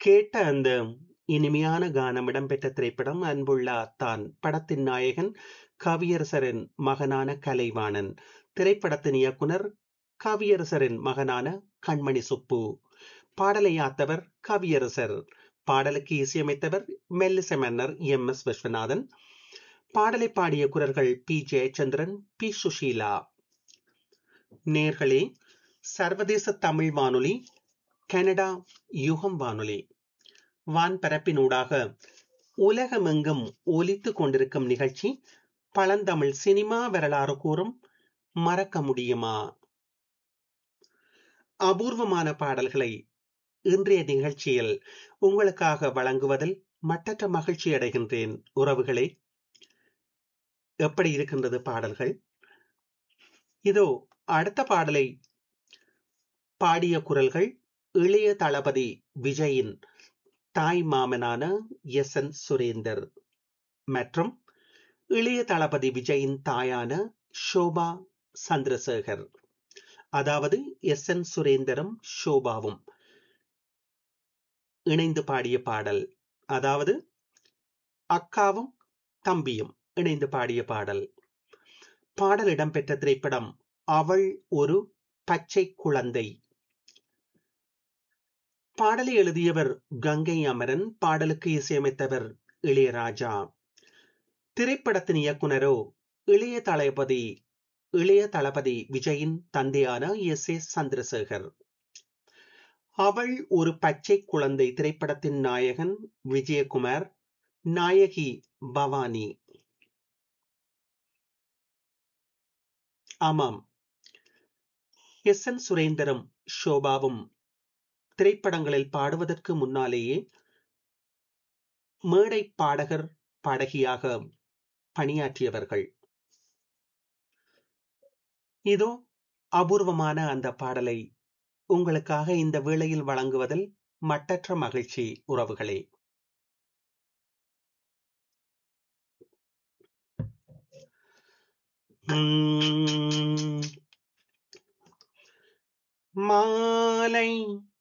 கேட்ட அந்த இனிமையான கானம் இடம்பெற்ற திரைப்படம் அன்புள்ள அத்தான் படத்தின் நாயகன் கவியரசரின் மகனான கலைவாணன் திரைப்படத்தின் இயக்குனர் கவியரசரின் மகனான கண்மணி சுப்பு பாடலை யாத்தவர் கவியரசர் பாடலுக்கு இசையமைத்தவர் மெல்லிசை மன்னர் எம் எஸ் விஸ்வநாதன் பாடலை பாடிய குரல்கள் பி ஜெயச்சந்திரன் பி சுஷீலா நேர்களே சர்வதேச தமிழ் வானொலி கனடா யுகம் வானொலி வான்பரப்பினூடாக உலகமெங்கும் ஒலித்து கொண்டிருக்கும் நிகழ்ச்சி பழந்தமிழ் சினிமா வரலாறு கூறும் மறக்க முடியுமா அபூர்வமான பாடல்களை இன்றைய நிகழ்ச்சியில் உங்களுக்காக வழங்குவதில் மட்டற்ற மகிழ்ச்சி அடைகின்றேன் உறவுகளே எப்படி இருக்கின்றது பாடல்கள் இதோ அடுத்த பாடலை பாடிய குரல்கள் இளைய தளபதி விஜயின் தாய் மாமனான எஸ் என் சுரேந்தர் மற்றும் இளைய தளபதி விஜயின் தாயான ஷோபா சந்திரசேகர் அதாவது எஸ் என் சுரேந்தரும் ஷோபாவும் இணைந்து பாடிய பாடல் அதாவது அக்காவும் தம்பியும் இணைந்து பாடிய பாடல் பாடல் இடம்பெற்ற திரைப்படம் அவள் ஒரு பச்சை குழந்தை பாடலை எழுதியவர் கங்கை அமரன் பாடலுக்கு இசையமைத்தவர் இளையராஜா திரைப்படத்தின் இயக்குனரோ இளைய தளபதி இளைய தளபதி விஜயின் தந்தையான எஸ் ஏ சந்திரசேகர் அவள் ஒரு பச்சை குழந்தை திரைப்படத்தின் நாயகன் விஜயகுமார் நாயகி பவானி ஆமாம் எஸ் என் சுரேந்தரும் ஷோபாவும் திரைப்படங்களில் பாடுவதற்கு முன்னாலேயே மேடை பாடகர் பாடகியாக பணியாற்றியவர்கள் இதோ அபூர்வமான அந்த பாடலை உங்களுக்காக இந்த வேளையில் வழங்குவதில் மட்டற்ற மகிழ்ச்சி உறவுகளே மாலை